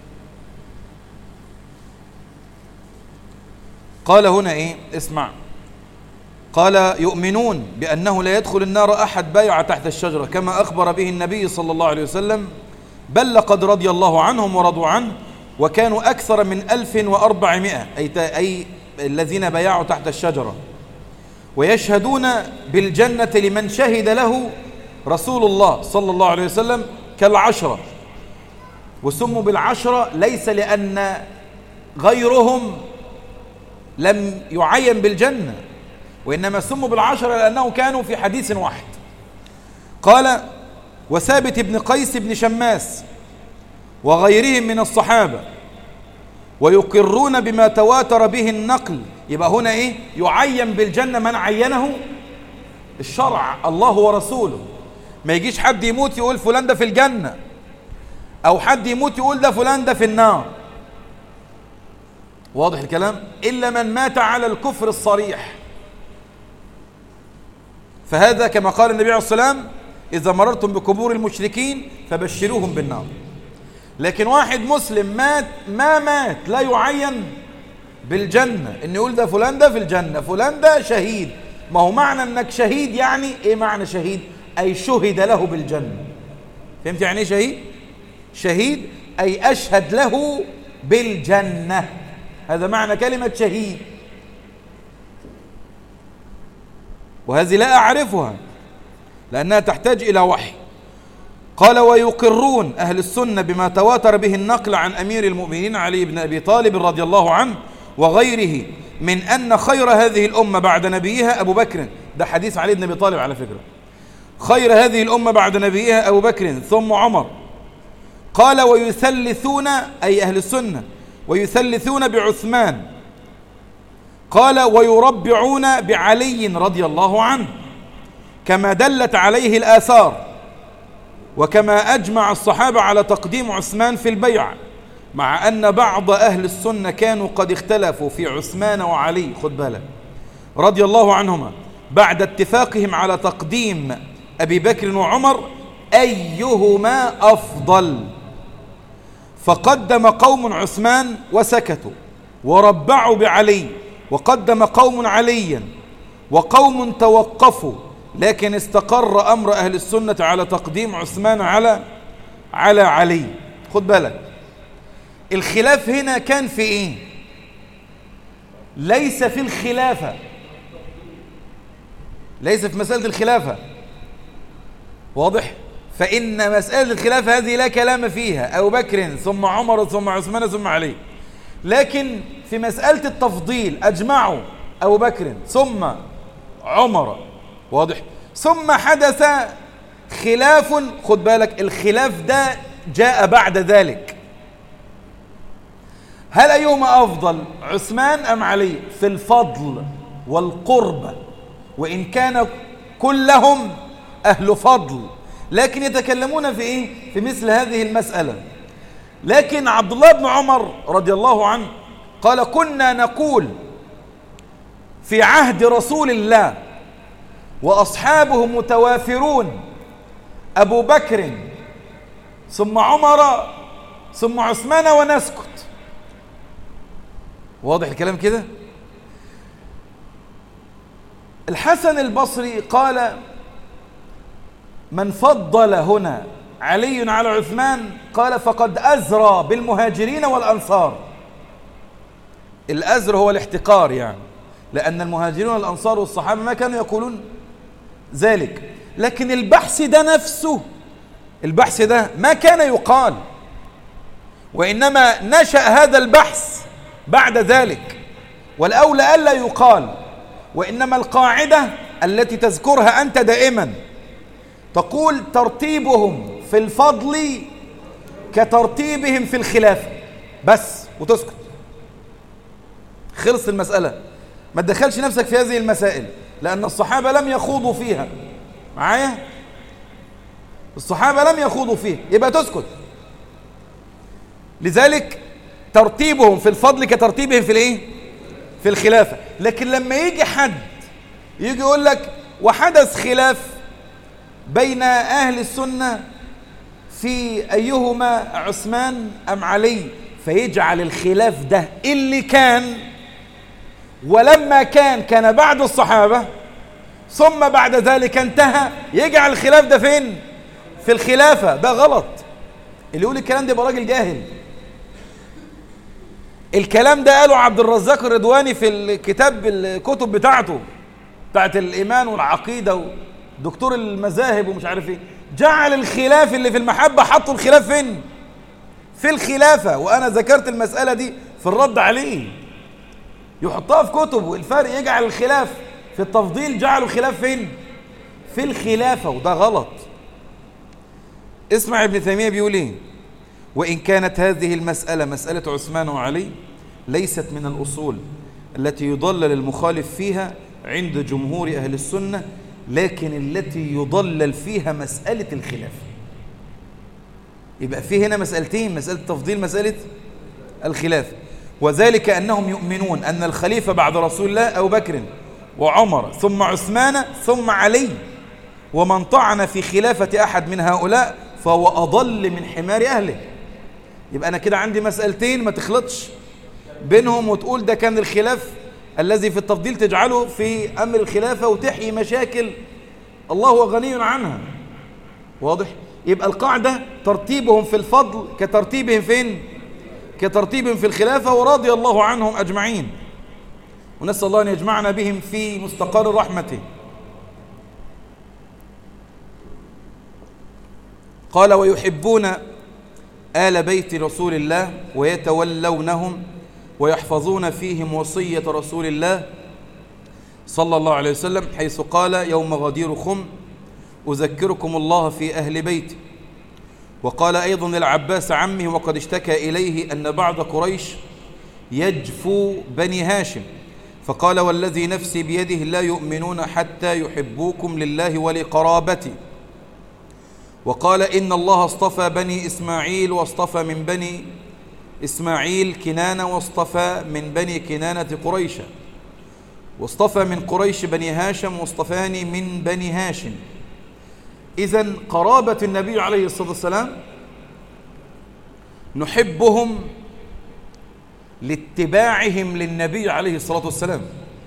قال هنا إيه اسمع قال يؤمنون بأنه لا يدخل النار أحد بايع تحت الشجرة كما أخبر به النبي صلى الله عليه وسلم بل لقد رضي الله عنهم ورضوا عنه وكانوا أكثر من ألف وأربعمائة أي, أي الذين بايعوا تحت الشجرة ويشهدون بالجنة لمن شهد له رسول الله صلى الله عليه وسلم كالعشرة وسموا بالعشرة ليس لأن غيرهم لم يعين بالجنة وإنما سموا بالعشرة لأنه كانوا في حديث واحد قال وثابت بن قيس بن شماس وغيرهم من الصحابة ويقرون بما تواتر به النقل يبقى هنا ايه يعين بالجنة من عينه الشرع الله ورسوله ما يجيش حد يموت يقول فلان ده في الجنة او حد يموت يقول ده فلان ده في النار واضح الكلام إلا من مات على الكفر الصريح فهذا كما قال النبي عليه الصلاة والسلام إذا مررتم بقبور المشركين فبشروهم بالنار لكن واحد مسلم مات ما مات لا يعين بالجنة ان يقول ده فلان ده في الجنة فلان ده شهيد ما هو معنى انك شهيد يعني ايه معنى شهيد اي شهد له بالجنة فهمت يعني ايه شهيد شهيد اي اشهد له بالجنة هذا معنى كلمة شهيد وهذه لا أعرفها لأنها تحتاج إلى وحي قال ويقرون أهل السنة بما تواتر به النقل عن أمير المؤمنين علي بن أبي طالب رضي الله عنه وغيره من أن خير هذه الأمة بعد نبيها أبو بكر ده حديث علي بن أبي طالب على فكرة خير هذه الأمة بعد نبيها أبو بكر ثم عمر قال ويثلثون أي أهل السنة ويثلثون بعثمان قال ويربعون بعلي رضي الله عنه كما دلت عليه الآثار وكما أجمع الصحابة على تقديم عثمان في البيع مع أن بعض أهل السنة كانوا قد اختلفوا في عثمان وعلي خد بالك رضي الله عنهما بعد اتفاقهم على تقديم أبي بكر وعمر أيهما أفضل فقدم قوم عثمان وسكتوا وربعوا بعلي وقدم قوم عليا وقوم توقفوا لكن استقر أمر أهل السنة على تقديم عثمان على على علي خد بالك الخلاف هنا كان في إيه ليس في الخلافة ليس في مسألة الخلافة واضح فإن مسألة الخلافة هذه لا كلام فيها أبو بكر ثم عمر ثم عثمان ثم علي لكن في مسألة التفضيل أجمعوا أبو بكر ثم عمر واضح ثم حدث خلاف خد بالك الخلاف ده جاء بعد ذلك هل أيهما أفضل عثمان أم علي في الفضل والقربة وإن كان كلهم أهل فضل لكن يتكلمون في إيه؟ في مثل هذه المسألة لكن عبد الله بن عمر رضي الله عنه قال كنا نقول في عهد رسول الله وأصحابه متوافرون أبو بكر ثم عمر ثم عثمان ونسكت واضح الكلام كده الحسن البصري قال من فضل هنا علي على عثمان قال فقد أزرى بالمهاجرين والأنصار الأزر هو الاحتقار يعني لأن المهاجرين والأنصار والصحابة ما كانوا يقولون ذلك لكن البحث ده نفسه البحث ده ما كان يقال وإنما نشأ هذا البحث بعد ذلك والأولى ألا يقال وإنما القاعدة التي تذكرها أنت دائما تقول ترتيبهم في الفضل كترتيبهم في الخلافة بس وتسكت خلص المسألة ما تدخلش نفسك في هذه المسائل لأن الصحابة لم يخوضوا فيها معايا الصحابة لم يخوضوا فيها يبقى تسكت لذلك ترتيبهم في الفضل كترتيبهم في الايه في الخلافة لكن لما يجي حد يجي يقول لك وحدث خلاف بين أهل السنة في أيهما عثمان أم علي فيجعل الخلاف ده اللي كان ولما كان كان بعد الصحابة ثم بعد ذلك انتهى يجعل الخلاف ده فين في الخلافة ده غلط اللي يقول الكلام ده يبقى راجل جاهل الكلام ده قاله عبد الرزاق الرضواني في الكتاب الكتب بتاعته بتاعت الإيمان والعقيدة ودكتور المذاهب ومش عارف ايه جعل الخلاف اللي في المحبة حطوا الخلاف فين في الخلافة وأنا ذكرت المسألة دي في الرد عليه يحطها في كتب والفرق يجعل الخلاف في التفضيل جعلوا الخلاف فين في الخلافة وده غلط اسمع ابن تيمية بيقول ايه وإن كانت هذه المسألة مسألة عثمان وعلي ليست من الأصول التي يضلل المخالف فيها عند جمهور أهل السنة لكن التي يضلل فيها مسألة الخلاف يبقى في هنا مسألتين مسألة تفضيل مسألة الخلاف وذلك أنهم يؤمنون أن الخليفة بعد رسول الله أبو بكر وعمر ثم عثمان ثم علي ومن طعن في خلافة أحد من هؤلاء فهو أضل من حمار أهله يبقى أنا كده عندي مسألتين ما تخلطش بينهم وتقول ده كان الخلاف الذي في التفضيل تجعله في أمر الخلافة وتحيي مشاكل الله هو غني عنها واضح؟ يبقى القاعدة ترتيبهم في الفضل كترتيبهم فين؟ كترتيبهم في الخلافة ورضي الله عنهم أجمعين ونسأل الله أن يجمعنا بهم في مستقر رحمته قال ويحبون آل بيت رسول الله ويتولونهم ويحفظون فيهم وصية رسول الله صلى الله عليه وسلم حيث قال يوم غدير خم أذكركم الله في أهل بيتي وقال أيضا العباس عمه وقد اشتكى إليه أن بعض قريش يجفو بني هاشم فقال والذي نفسي بيده لا يؤمنون حتى يحبوكم لله ولقرابتي وقال إن الله اصطفى بني إسماعيل واصطفى من بني إسماعيل كنانة واصطفى من بني كنانة قريشا واصطفى من قريش بني هاشم واصطفاني من بني هاشم إذا قرابة النبي عليه الصلاة والسلام نحبهم لاتباعهم للنبي عليه الصلاة والسلام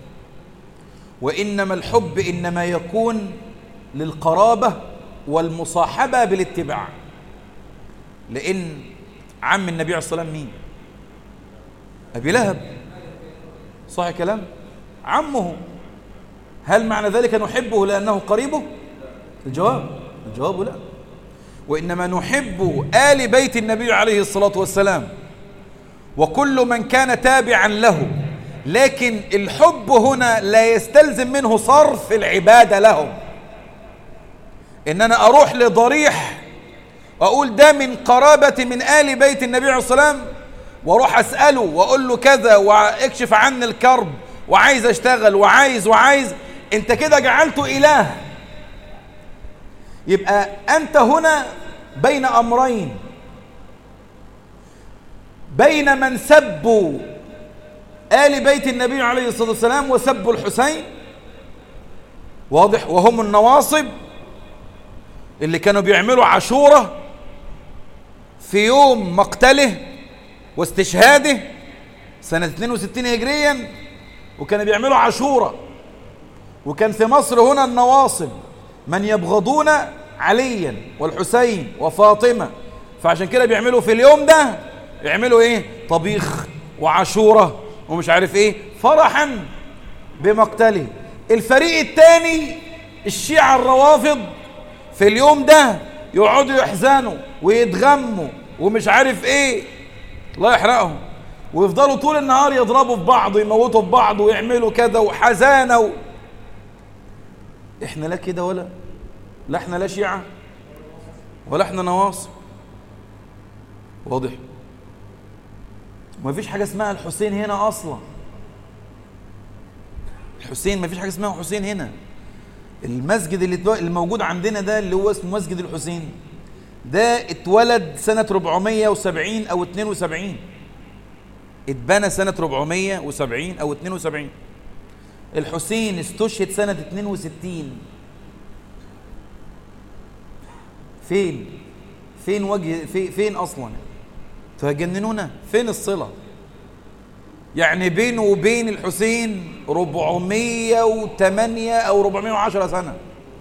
وإنما الحب إنما يكون للقرابة والمصاحبة بالاتباع لأن عم النبي عليه الصلاة والسلام مين أبي لهب صح كلام عمه هل معنى ذلك نحبه لأنه قريبه الجواب الجواب لا وإنما نحب آل بيت النبي عليه الصلاة والسلام وكل من كان تابعا له لكن الحب هنا لا يستلزم منه صرف العبادة لهم إن أنا أروح لضريح وأقول ده من قرابة من آل بيت النبي عليه الصلاة والسلام وأروح أسأله وأقول له كذا وأكشف عني الكرب وعايز أشتغل وعايز وعايز أنت كده جعلته إله يبقى أنت هنا بين أمرين بين من سبوا آل بيت النبي عليه الصلاة والسلام وسبوا الحسين واضح وهم النواصب اللي كانوا بيعملوا عاشوره في يوم مقتله واستشهاده سنة 62 هجريا وكانوا بيعملوا عاشوره وكان في مصر هنا النواصب من يبغضون عليا والحسين وفاطمة فعشان كده بيعملوا في اليوم ده يعملوا ايه طبيخ وعاشوره ومش عارف ايه فرحا بمقتله الفريق الثاني الشيعة الروافض في اليوم ده يقعدوا يحزنوا ويتغموا ومش عارف ايه الله يحرقهم ويفضلوا طول النهار يضربوا في بعض ويموتوا في بعض ويعملوا كذا وحزانه و... احنا لا كده ولا لا احنا لا شيعة ولا احنا نواصب واضح ما فيش حاجة اسمها الحسين هنا أصلا الحسين ما فيش حاجة اسمها حسين هنا المسجد اللي الموجود عندنا ده اللي هو اسمه مسجد الحسين ده اتولد سنة 470 أو 72 اتبنى سنة 470 أو 72 الحسين استشهد سنة 62 فين فين وجه في فين أصلا تجننونا فين الصلة يعني بينه وبين الحسين 408 أو 410 سنة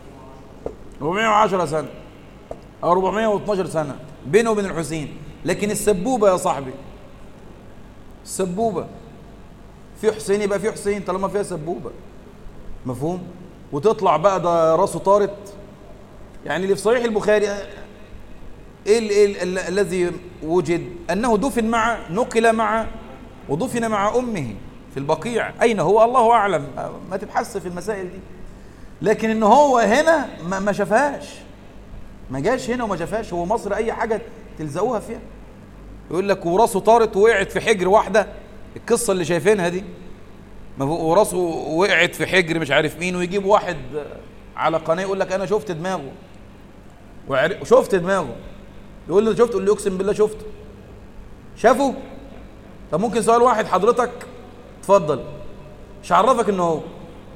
410 سنة أو 412 سنة بينه وبين الحسين لكن السبوبة يا صاحبي السبوبة في حسين يبقى في حسين طالما فيها سبوبة مفهوم وتطلع بقى ده راسه طارت يعني اللي في صحيح البخاري ايه, إيه الذي وجد انه دفن مع نقل مع ودفن مع امه في البقيع اين هو الله اعلم ما تبحث في المسائل دي لكن ان هو هنا ما, ما شافهاش ما جاش هنا وما شافهاش هو مصر اي حاجه تلزقوها فيها يقول لك وراسه طارت ووقعت في حجر واحده القصه اللي شايفينها دي وراسه وقعت في حجر مش عارف مين ويجيب واحد على قناه يقول لك انا شفت دماغه وشفت دماغه يقول له شفت يقول له اقسم بالله شفته شافه طب ممكن سؤال واحد حضرتك اتفضل مش عرفك ان هو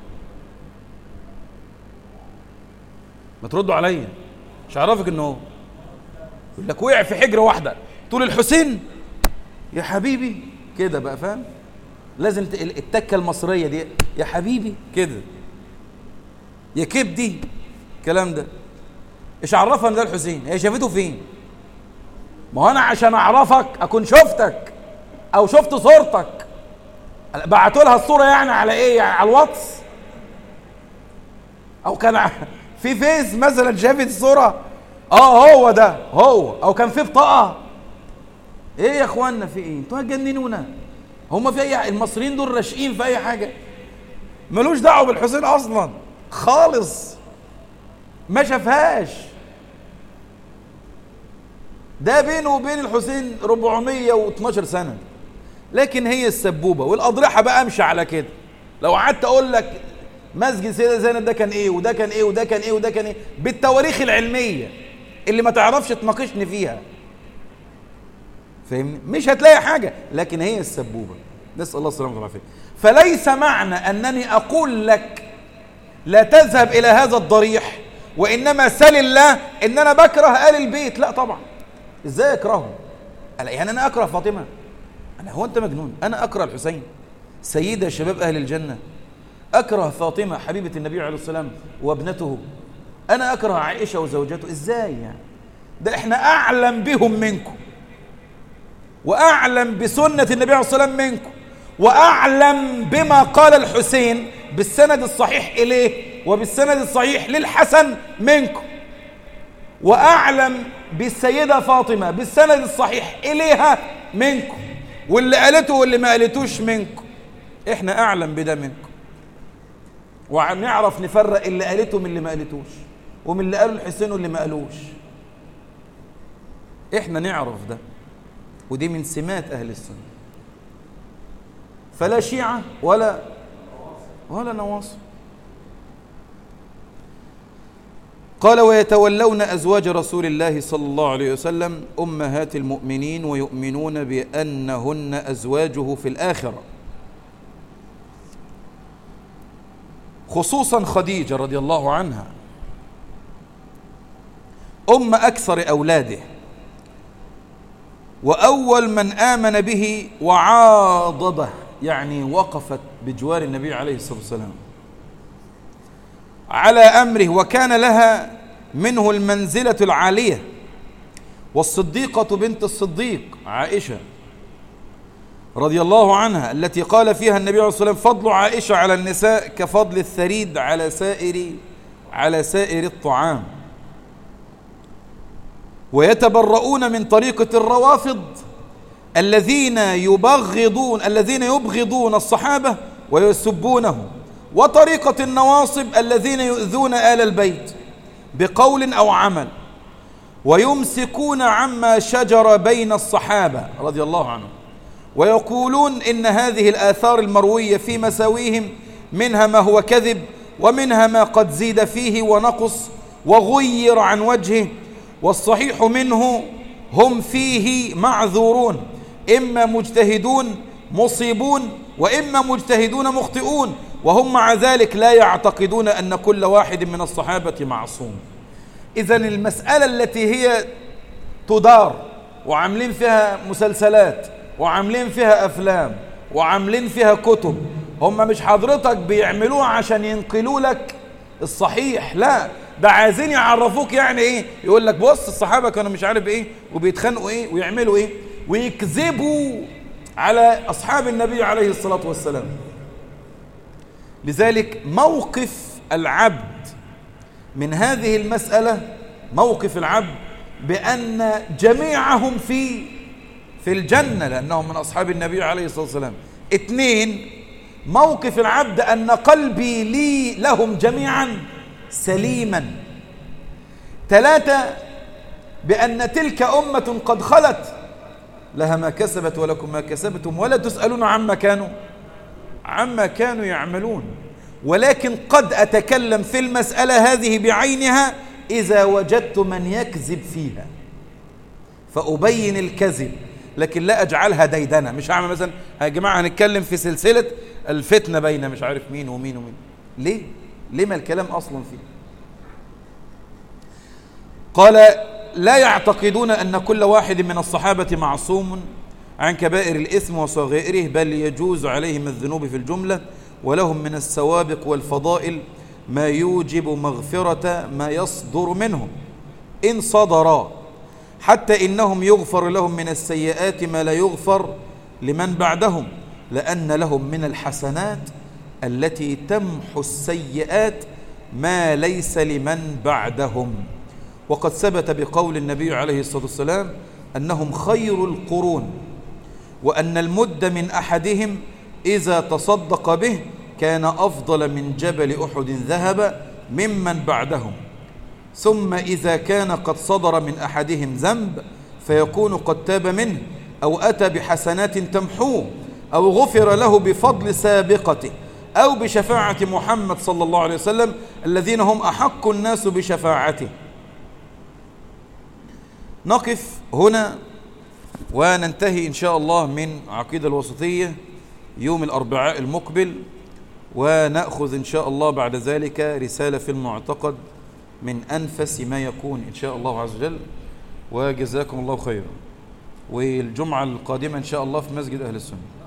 ما تردوا عليا مش عرفك ان هو يقول لك وقع في حجره واحده تقول الحسين يا حبيبي كده بقى فاهم لازم التكه المصريه دي يا حبيبي كده يا كبدي الكلام ده ايش عرفها ان ده الحسين هي شافته فين ما هو انا عشان اعرفك اكون شفتك او شفت صورتك بعتوا لها الصوره يعني على ايه يعني على الواتس او كان في فيس مثلا شافت الصوره اه هو ده هو او كان في بطاقه ايه يا اخوانا في ايه انتوا هتجننونا هم في اي المصريين دول راشقين في اي حاجه ملوش دعوه بالحسين اصلا خالص ما شافهاش ده بينه وبين الحسين 412 سنة لكن هي السبوبة والأضرحة بقى أمشي على كده لو قعدت أقول لك مسجد سيدة زينب ده كان إيه وده كان إيه وده كان إيه وده كان إيه بالتواريخ العلمية اللي ما تعرفش تناقشني فيها فاهمني مش هتلاقي حاجة لكن هي السبوبة نسأل الله السلامة والعافية فليس معنى أنني أقول لك لا تذهب إلى هذا الضريح وإنما سل الله إن أنا بكره آل البيت لا طبعا ازاي اكرهه يعني انا اكره فاطمه انا هو انت مجنون انا اكره الحسين سيدة شباب اهل الجنه اكره فاطمه حبيبه النبي عليه السلام وابنته انا اكره عائشه وزوجته ازاي يعني ده احنا اعلم بهم منكم واعلم بسنه النبي عليه الصلاه والسلام منكم واعلم بما قال الحسين بالسند الصحيح اليه وبالسند الصحيح للحسن منكم واعلم بالسيدة فاطمة بالسند الصحيح إليها منكم واللي قالته واللي ما قالتوش منكم احنا أعلم بده منكم ونعرف نفرق اللي قالته من اللي ما قالتوش ومن اللي قالوا الحسين واللي ما قالوش احنا نعرف ده ودي من سمات أهل السنة فلا شيعة ولا ولا نواصب قال ويتولون أزواج رسول الله صلى الله عليه وسلم أمهات المؤمنين ويؤمنون بأنهن أزواجه في الآخرة خصوصا خديجة رضي الله عنها أم أكثر أولاده وأول من آمن به وعاضده يعني وقفت بجوار النبي عليه الصلاة والسلام على أمره وكان لها منه المنزلة العالية والصديقة بنت الصديق عائشة رضي الله عنها التي قال فيها النبي عليه الصلاة والسلام فضل عائشة على النساء كفضل الثريد على سائر على سائر الطعام ويتبرؤون من طريقة الروافض الذين يبغضون الذين يبغضون الصحابة ويسبونهم وطريقة النواصب الذين يؤذون آل البيت بقول أو عمل ويمسكون عما شجر بين الصحابة رضي الله عنهم ويقولون إن هذه الآثار المروية في مساويهم منها ما هو كذب ومنها ما قد زيد فيه ونقص وغير عن وجهه والصحيح منه هم فيه معذورون إما مجتهدون مصيبون وإما مجتهدون مخطئون وهم مع ذلك لا يعتقدون أن كل واحد من الصحابة معصوم إذا المسألة التي هي تدار وعاملين فيها مسلسلات وعاملين فيها أفلام وعاملين فيها كتب هم مش حضرتك بيعملوها عشان ينقلوا لك الصحيح لا ده عايزين يعرفوك يعني ايه يقول لك بص الصحابة كانوا مش عارف ايه وبيتخانقوا ايه ويعملوا ايه ويكذبوا على أصحاب النبي عليه الصلاة والسلام لذلك موقف العبد من هذه المسألة موقف العبد بأن جميعهم في في الجنة لأنهم من أصحاب النبي عليه الصلاة والسلام اثنين موقف العبد أن قلبي لي لهم جميعا سليما ثلاثة بأن تلك أمة قد خلت لها ما كسبت ولكم ما كسبتم ولا تسألون عما كانوا عما كانوا يعملون ولكن قد أتكلم في المسألة هذه بعينها إذا وجدت من يكذب فيها فأبين الكذب لكن لا أجعلها ديدنة مش هعمل مثلا يا جماعة هنتكلم في سلسلة الفتنة بين مش عارف مين ومين ومين ليه؟ ليه ما الكلام أصلا فيه قال لا يعتقدون أن كل واحد من الصحابة معصوم عن كبائر الإثم وصغائره بل يجوز عليهم الذنوب في الجملة ولهم من السوابق والفضائل ما يوجب مغفرة ما يصدر منهم إن صدرا حتى إنهم يغفر لهم من السيئات ما لا يغفر لمن بعدهم لأن لهم من الحسنات التي تمحو السيئات ما ليس لمن بعدهم وقد ثبت بقول النبي عليه الصلاة والسلام أنهم خير القرون وأن المد من أحدهم إذا تصدق به كان أفضل من جبل أحد ذهب ممن بعدهم ثم إذا كان قد صدر من أحدهم ذنب فيكون قد تاب منه أو أتى بحسنات تمحوه أو غفر له بفضل سابقته أو بشفاعة محمد صلى الله عليه وسلم الذين هم أحق الناس بشفاعته نقف هنا وننتهي إن شاء الله من عقيدة الوسطية يوم الأربعاء المقبل ونأخذ إن شاء الله بعد ذلك رسالة في المعتقد من أنفس ما يكون إن شاء الله عز وجل وجزاكم الله خيرا والجمعة القادمة إن شاء الله في مسجد أهل السنة